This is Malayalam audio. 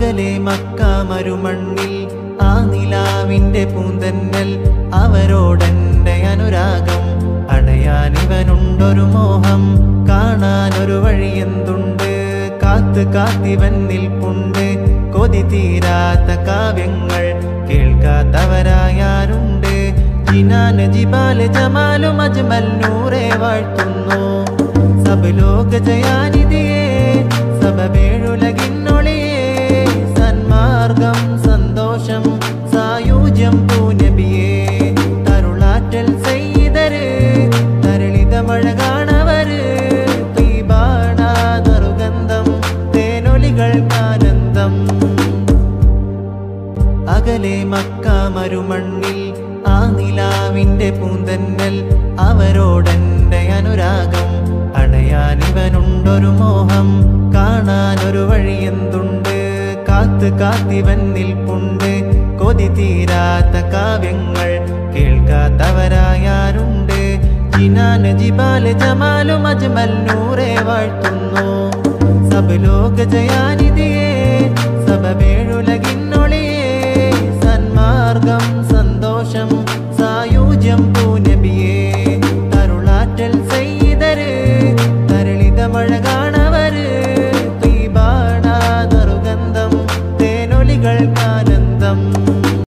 അകലെ മക്ക മരുമണ്ണിൽ ആ നിലാവിന്റെ പൂന്തന്നൽ അവരോടെന്റെ അനുരാഗം അണയാൻ ഇവനുണ്ടൊരു മോഹം കാണാൻ ഒരു വഴി എന്തുണ്ട് കാത്ത് കാത്തിവൻ നിൽപ്പുണ്ട് കൊതി തീരാത്ത കാവ്യങ്ങൾ കേൾക്കാത്തവരായാരുണ്ട് ജിനാന് ജിബാല് ജമാലും അജ്മൽ നൂറെ വാഴ്ത്തുന്നു സബ് ലോക ജയാനിധിയേ സബവേഴുലകിന്നൊളിയേ സന്മാർഗം സന്തോഷം സായുജ്യം പൂനബിയേ തരുളാറ്റൽ ചെയ്തര് തരളിത മഴ കാണവര് തീബാണാതറുഗന്ധം തേനൊലികൾക്കാനന്ദം അകലെ മക്ക മരുമണ്ണിൽ ആ നിലാവിന്റെ പൂന്തന്നൽ അവരോടെന്റെ അനുരാഗം അണയാൻ ഇവനുണ്ടൊരു മോഹം കാണാൻ ഒരു വഴി എന്തുണ്ട് കാത്ത് കാത്തിവൻ നിൽപ്പുണ്ട് കൊതി തീരാത്ത കാവ്യങ്ങൾ കേൾക്കാത്തവരായാരുണ്ട് ജിനാന് ജിബാല് ജമാലും അജ്മൽ നൂറെ വാഴ്ത്തുന്നു സബ് ലോക ജയാനിധിയേ